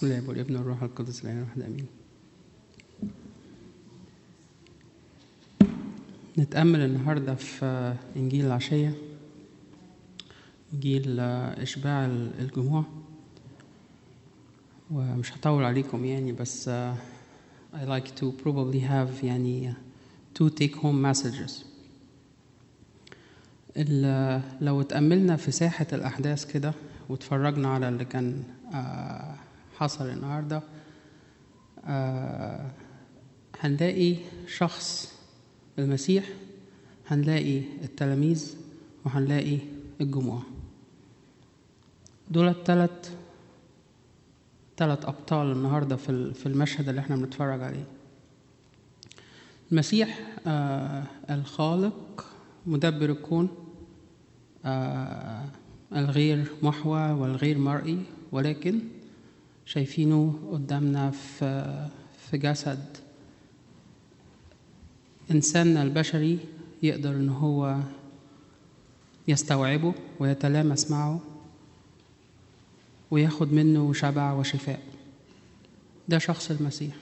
بسم الله والابن والروح القدس الآن واحد آمين نتأمل النهاردة في إنجيل العشية إنجيل إشباع الجموع ومش هطول عليكم يعني بس uh, I like to probably have يعني two take home messages ال- لو اتأملنا في ساحة الأحداث كده واتفرجنا على اللي كان آه، حصل النهاردة آه، هنلاقي شخص المسيح هنلاقي التلاميذ وهنلاقي الجموع دول التلات تلات أبطال النهاردة في ال- في المشهد اللي احنا بنتفرج عليه المسيح آه، الخالق مدبر الكون آه، الغير محوى والغير مرئي ولكن شايفينه قدامنا في في جسد إنساننا البشري يقدر إن هو يستوعبه ويتلامس معه وياخد منه شبع وشفاء ده شخص المسيح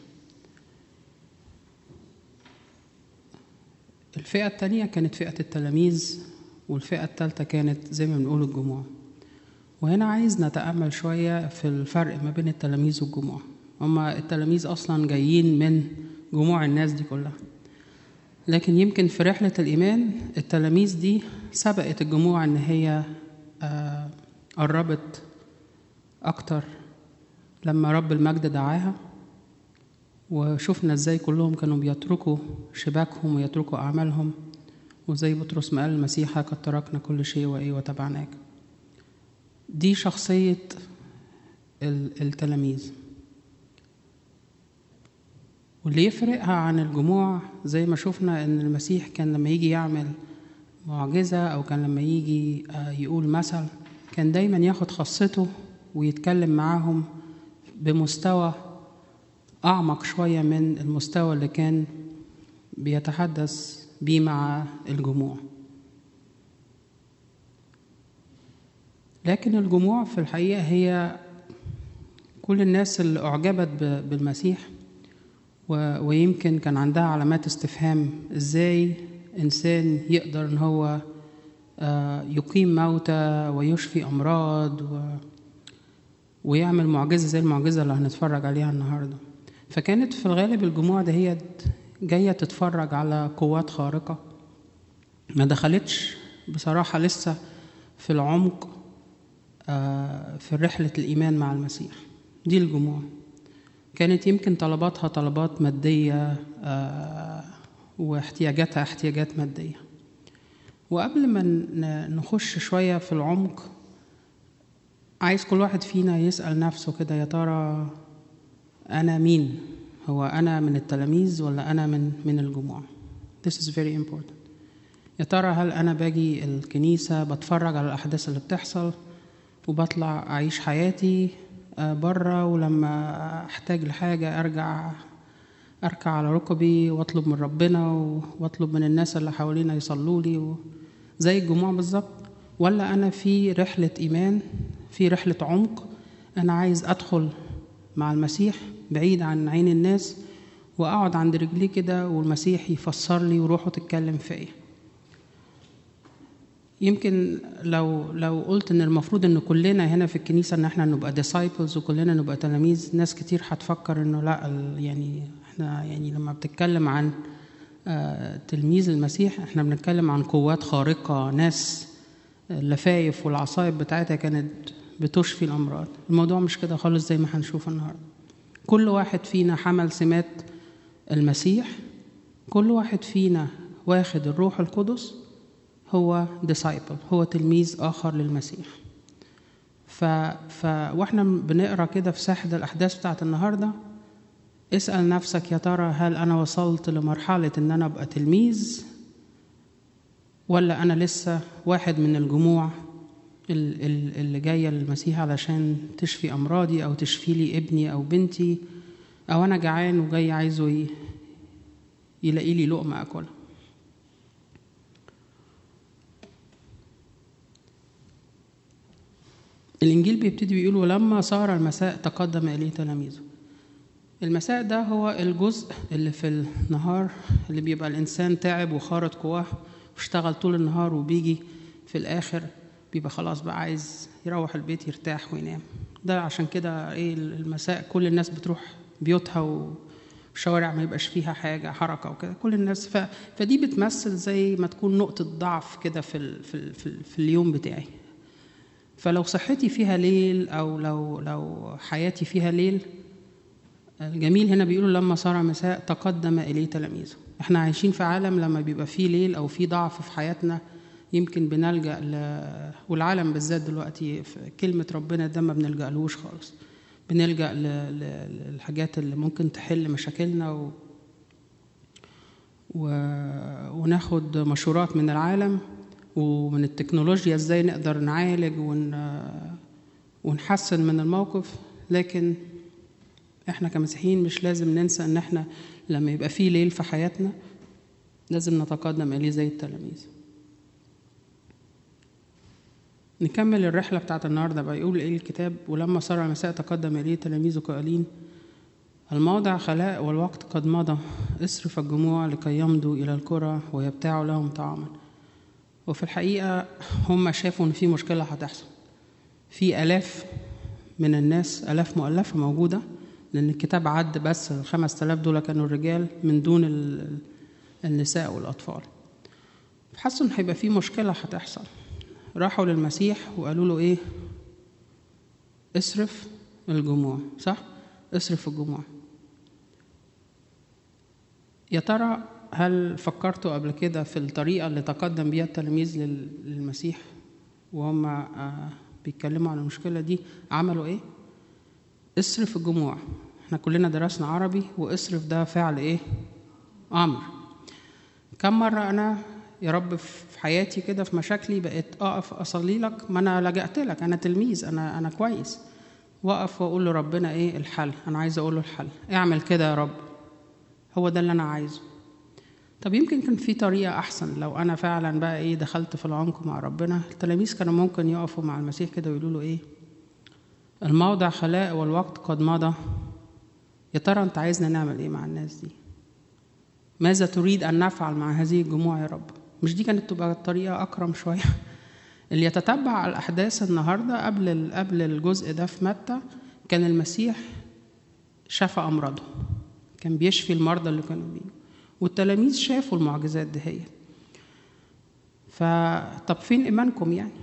الفئة التانية كانت فئة التلاميذ والفئة التالتة كانت زي ما بنقول الجموع وهنا عايز نتأمل شوية في الفرق ما بين التلاميذ والجموع هما التلاميذ أصلا جايين من جموع الناس دي كلها لكن يمكن في رحلة الإيمان التلاميذ دي سبقت الجموع إن هي آه، قربت أكتر لما رب المجد دعاها وشفنا ازاي كلهم كانوا بيتركوا شباكهم ويتركوا أعمالهم وزي بطرس ما قال المسيح قد تركنا كل شيء وإيه وتبعناك دي شخصية ال- التلاميذ واللي يفرقها عن الجموع زي ما شفنا ان المسيح كان لما يجي يعمل معجزة او كان لما يجي آه، يقول مثل كان دايما ياخد خاصته ويتكلم معاهم بمستوى أعمق شوية من المستوى اللي كان بيتحدث بيه مع الجموع لكن الجموع في الحقيقة هي كل الناس اللي أعجبت ب- بالمسيح و- ويمكن كان عندها علامات استفهام إزاي إنسان يقدر إن هو آه، يقيم موتى ويشفي أمراض و... ويعمل معجزة زي المعجزة اللي هنتفرج عليها النهاردة فكانت في الغالب الجموع دهيت جاية تتفرج على قوات خارقة ما دخلتش بصراحة لسه في العمق آه، في رحلة الإيمان مع المسيح دي الجموع كانت يمكن طلباتها طلبات مادية آه، واحتياجاتها احتياجات مادية وقبل ما ن- نخش شوية في العمق عايز كل واحد فينا يسأل نفسه كده يا ترى أنا مين؟ هو أنا من التلاميذ ولا أنا من من الجموع؟ This is very important. يا ترى هل أنا باجي الكنيسة بتفرج على الأحداث اللي بتحصل وبطلع أعيش حياتي آه، بره ولما أحتاج لحاجة أرجع أركع على ركبي وأطلب من ربنا و- وأطلب من الناس اللي حوالينا يصلوا لي و- زي الجموع بالظبط ولا أنا في رحلة إيمان في رحلة عمق أنا عايز أدخل مع المسيح بعيد عن عين الناس وأقعد عند رجليه كده والمسيح يفسر لي وروحه تتكلم فيا يمكن لو لو قلت ان المفروض ان كلنا هنا في الكنيسه ان احنا نبقى disciples وكلنا نبقى تلاميذ ناس كتير هتفكر انه لا ال- يعني احنا يعني لما بتتكلم عن آه، تلميذ المسيح احنا بنتكلم عن قوات خارقه ناس اللفايف والعصايب بتاعتها كانت بتشفي الامراض الموضوع مش كده خالص زي ما هنشوف النهارده كل واحد فينا حمل سمات المسيح كل واحد فينا واخد الروح القدس هو disciple هو تلميذ آخر للمسيح ف... ف... واحنا بنقرا كده في ساحة الأحداث بتاعت النهاردة اسأل نفسك يا ترى هل أنا وصلت لمرحلة إن أنا أبقى تلميذ ولا أنا لسه واحد من الجموع ال- ال- اللي جاية للمسيح علشان تشفي أمراضي أو تشفي لي ابني أو بنتي أو أنا جعان وجاي عايزه ي... يلاقي لي لقمة أكلها الإنجيل بيبتدي بيقول ولما صار المساء تقدم إليه تلاميذه المساء ده هو الجزء اللي في النهار اللي بيبقى الإنسان تعب وخارط قواه واشتغل طول النهار وبيجي في الآخر بيبقى خلاص بقى عايز يروح البيت يرتاح وينام ده عشان كده ايه المساء كل الناس بتروح بيوتها والشوارع ما يبقاش فيها حاجة حركة وكده كل الناس ف... فدي بتمثل زي ما تكون نقطة ضعف كده في ال... في ال... في, ال... في اليوم بتاعي فلو صحتي فيها ليل أو لو لو حياتي فيها ليل الجميل هنا بيقولوا لما صار مساء تقدم إليه تلاميذه احنا عايشين في عالم لما بيبقى فيه ليل أو فيه ضعف في حياتنا يمكن بنلجأ ل... والعالم بالذات دلوقتي في كلمة ربنا ده ما بنلجألهوش خالص بنلجأ ل... ل... للحاجات اللي ممكن تحل مشاكلنا و... و... وناخد مشورات من العالم ومن التكنولوجيا ازاي نقدر نعالج ون... ونحسن من الموقف لكن احنا كمسيحيين مش لازم ننسى ان احنا لما يبقى في ليل في حياتنا لازم نتقدم اليه زي التلاميذ نكمل الرحلة بتاعت النهاردة بقى يقول إيه الكتاب ولما صار المساء تقدم إليه تلاميذه قائلين الموضع خلاء والوقت قد مضى اصرف الجموع لكي يمضوا إلى القرى ويبتاعوا لهم طعاما وفي الحقيقة هم شافوا إن في مشكلة هتحصل في آلاف من الناس آلاف مؤلفة موجودة لأن الكتاب عد بس الخمس تلاف دول كانوا الرجال من دون النساء والأطفال حسوا إن هيبقى في مشكلة هتحصل راحوا للمسيح وقالوا له ايه اصرف الجموع صح اصرف الجموع يا ترى هل فكرتوا قبل كده في الطريقة اللي تقدم بيها التلاميذ للمسيح وهم آه بيتكلموا عن المشكلة دي عملوا ايه اصرف الجموع احنا كلنا درسنا عربي واصرف ده فعل ايه امر كم مرة انا يا رب في حياتي كده في مشاكلي بقيت اقف اصلي لك ما انا لجأت لك انا تلميذ انا انا كويس واقف واقول لربنا ايه الحل انا عايز اقول له الحل اعمل كده يا رب هو ده اللي انا عايزه طب يمكن كان في طريقة أحسن لو أنا فعلا بقى إيه دخلت في العمق مع ربنا التلاميذ كانوا ممكن يقفوا مع المسيح كده ويقولوا له إيه الموضع خلاء والوقت قد مضى يا ترى أنت عايزنا نعمل إيه مع الناس دي ماذا تريد أن نفعل مع هذه الجموع يا رب مش دي كانت تبقى الطريقة أكرم شوية اللي يتتبع الأحداث النهاردة قبل قبل الجزء ده في متى كان المسيح شفى أمراضهم كان بيشفي المرضى اللي كانوا بيه والتلاميذ شافوا المعجزات دي هي فطب فين إيمانكم يعني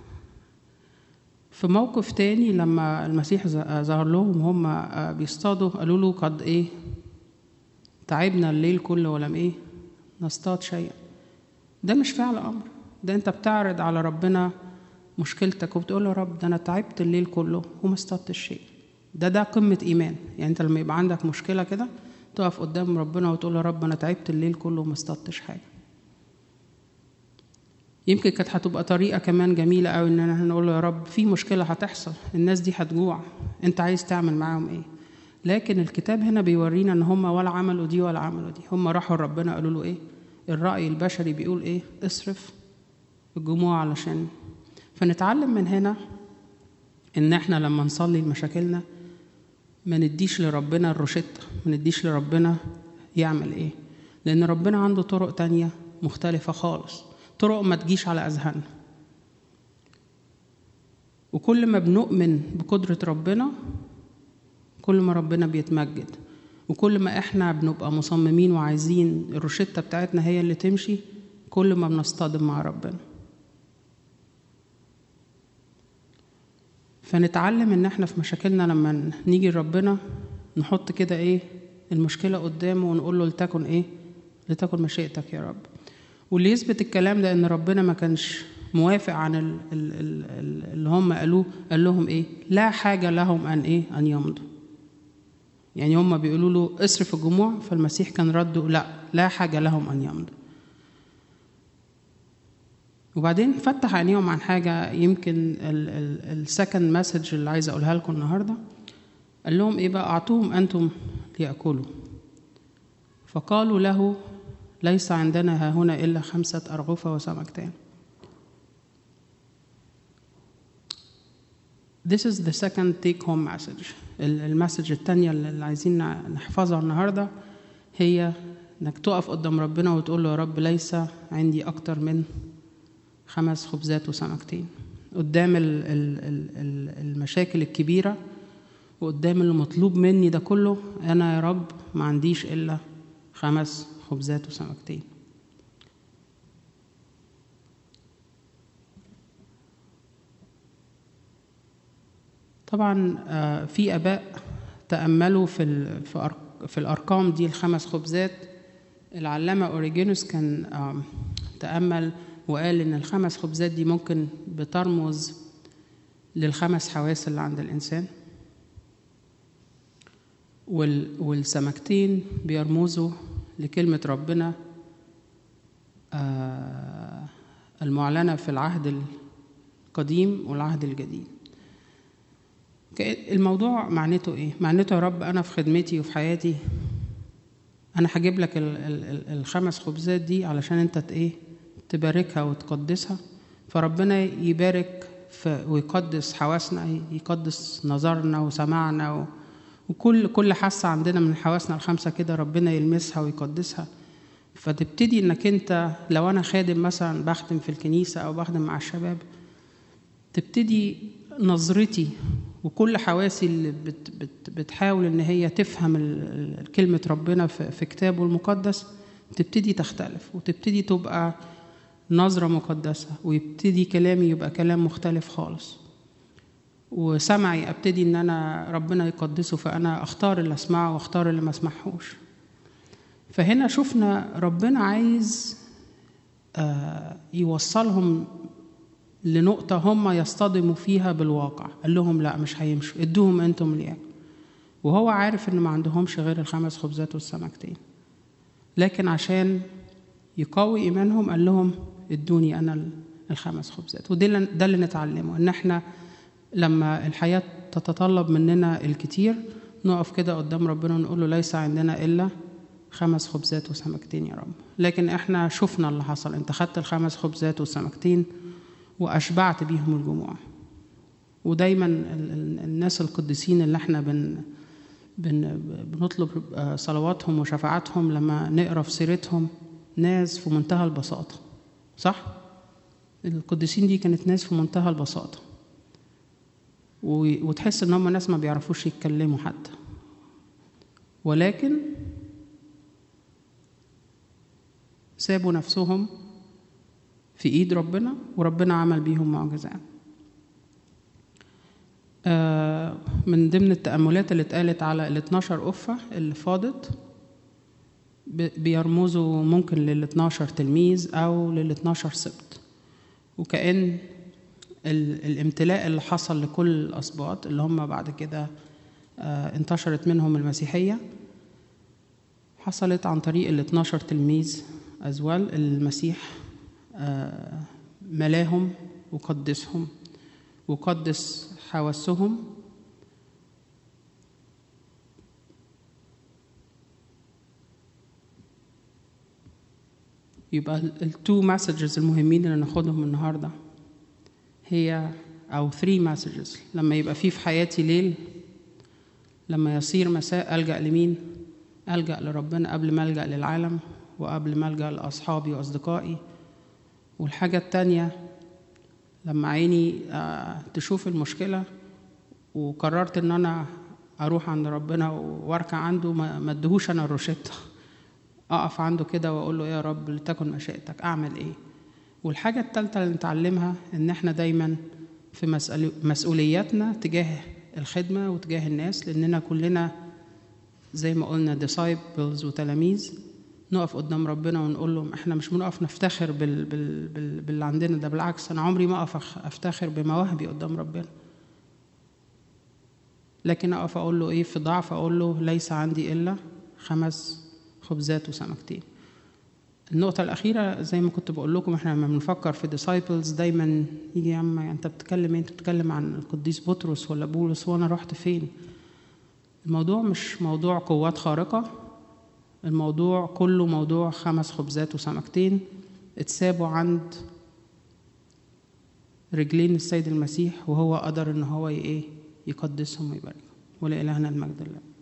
في موقف تاني لما المسيح ظهر لهم هم بيصطادوا قالوا له قد ايه تعبنا الليل كله ولم ايه نصطاد شيئا ده مش فعل امر ده انت بتعرض على ربنا مشكلتك وبتقول له رب ده انا تعبت الليل كله وما اصطادتش شيء ده ده قمه ايمان يعني انت لما يبقى عندك مشكله كده تقف قدام ربنا وتقول له رب انا تعبت الليل كله وما اصطادتش حاجه يمكن كانت هتبقى طريقة كمان جميلة أوي إن احنا نقول له يا رب في مشكلة هتحصل الناس دي هتجوع أنت عايز تعمل معاهم إيه لكن الكتاب هنا بيورينا إن هم ولا عملوا دي ولا عملوا دي هم راحوا لربنا قالوا له إيه الرأي البشري بيقول إيه اصرف الجموع علشان فنتعلم من هنا إن إحنا لما نصلي لمشاكلنا ما نديش لربنا الروشتة ما نديش لربنا يعمل إيه لأن ربنا عنده طرق تانية مختلفة خالص طرق ما تجيش على أذهاننا وكل ما بنؤمن بقدرة ربنا كل ما ربنا بيتمجد وكل ما احنا بنبقى مصممين وعايزين الروشتة بتاعتنا هي اللي تمشي كل ما بنصطدم مع ربنا فنتعلم ان احنا في مشاكلنا لما نيجي لربنا نحط كده ايه المشكلة قدامه ونقول له لتكن ايه لتكن مشيئتك يا رب واللي يثبت الكلام ده ان ربنا ما كانش موافق عن ال ال ال اللي هم قالوه قال لهم ايه لا حاجة لهم ان ايه ان يمضوا يعني هم بيقولوا له اصرف الجموع فالمسيح كان رده لا لا حاجة لهم ان يمضوا وبعدين فتح عينيهم عن حاجة يمكن السكند مسج اللي عايز أقولها لكم النهاردة قال لهم إيه بقى أعطوهم أنتم ليأكلوا فقالوا له ليس عندنا ها هنا إلا خمسة أرغفة وسمكتان This is the second take home message. المسج التانية اللي عايزين نحفظها النهاردة هي انك تقف قدام ربنا وتقول له يا رب ليس عندي اكتر من خمس خبزات وسمكتين قدام ال ال ال المشاكل الكبيرة وقدام اللي مطلوب مني ده كله أنا يا رب ما عنديش إلا خمس خبزات وسمكتين طبعا في اباء تاملوا في في في الارقام دي الخمس خبزات العلامه اوريجينوس كان تامل وقال ان الخمس خبزات دي ممكن بترمز للخمس حواس اللي عند الانسان والسمكتين بيرمزوا لكلمه ربنا المعلنه في العهد القديم والعهد الجديد الموضوع معناته ايه معناته يا رب انا في خدمتي وفي حياتي انا هجيب لك ال ال الخمس خبزات دي علشان انت ايه تباركها وتقدسها فربنا يبارك في ويقدس حواسنا يقدس نظرنا وسمعنا و وكل كل حاسه عندنا من حواسنا الخمسه كده ربنا يلمسها ويقدسها فتبتدي انك انت لو انا خادم مثلا بخدم في الكنيسه او بخدم مع الشباب تبتدي نظرتي وكل حواسي اللي بت بت بتحاول ان هي تفهم كلمه ربنا في, في كتابه المقدس تبتدي تختلف وتبتدي تبقى نظرة مقدسة ويبتدي كلامي يبقى كلام مختلف خالص وسمعي ابتدي ان انا ربنا يقدسه فانا اختار اللي اسمعه واختار اللي ما اسمعهوش فهنا شفنا ربنا عايز يوصلهم لنقطة هم يصطدموا فيها بالواقع قال لهم لا مش هيمشوا ادوهم انتم لياكل وهو عارف ان ما عندهمش غير الخمس خبزات والسمكتين لكن عشان يقوي ايمانهم قال لهم ادوني انا الخمس خبزات وده ده اللي نتعلمه ان احنا لما الحياة تتطلب مننا الكتير نقف كده قدام ربنا ونقول له ليس عندنا الا خمس خبزات وسمكتين يا رب لكن احنا شفنا اللي حصل انت خدت الخمس خبزات والسمكتين واشبعت بيهم الجموع ودايما الناس القديسين اللي احنا بن بن بنطلب صلواتهم وشفاعاتهم لما نقرا في سيرتهم ناس في منتهى البساطه صح القديسين دي كانت ناس في منتهى البساطه وتحس ان هم ناس ما بيعرفوش يتكلموا حتى ولكن سابوا نفسهم في ايد ربنا وربنا عمل بيهم معجزات من ضمن التأملات اللي اتقالت على ال 12 قفة اللي فاضت بيرمزوا ممكن لل 12 تلميذ أو لل 12 سبت وكأن الامتلاء اللي حصل لكل الأسباط اللي هم بعد كده انتشرت منهم المسيحية حصلت عن طريق ال 12 تلميذ أزوال المسيح ملاهم وقدسهم وقدس حواسهم يبقى التو مسجز المهمين اللي ناخدهم النهارده هي او ثري مسجز لما يبقى في في حياتي ليل لما يصير مساء الجا لمين الجا لربنا قبل ما الجا للعالم وقبل ما الجا لاصحابي واصدقائي والحاجه التانيه لما عيني تشوف المشكله وقررت ان انا اروح عند ربنا واركع عنده ما ادهوش انا الروشته اقف عنده كده واقول له يا رب لتكن مشيئتك اعمل ايه والحاجه الثالثه اللي نتعلمها ان احنا دايما في مسؤولياتنا تجاه الخدمه وتجاه الناس لاننا كلنا زي ما قلنا ديسايبلز وتلاميذ نقف قدام ربنا ونقول له احنا مش بنقف نفتخر بال بال بال باللي عندنا ده بالعكس انا عمري ما اقف افتخر بمواهبي قدام ربنا لكن اقف اقول له ايه في ضعف اقول له ليس عندي الا خمس خبزات وسمكتين النقطة الأخيرة زي ما كنت بقول لكم احنا لما بنفكر في ديسايبلز دايما يجي يا عم انت بتتكلم ايه انت بتتكلم عن القديس بطرس ولا بولس وانا رحت فين الموضوع مش موضوع قوات خارقة الموضوع كله موضوع خمس خبزات وسمكتين اتسابوا عند رجلين السيد المسيح وهو قدر ان هو ايه يقدسهم ويباركهم ولإلهنا المجد الله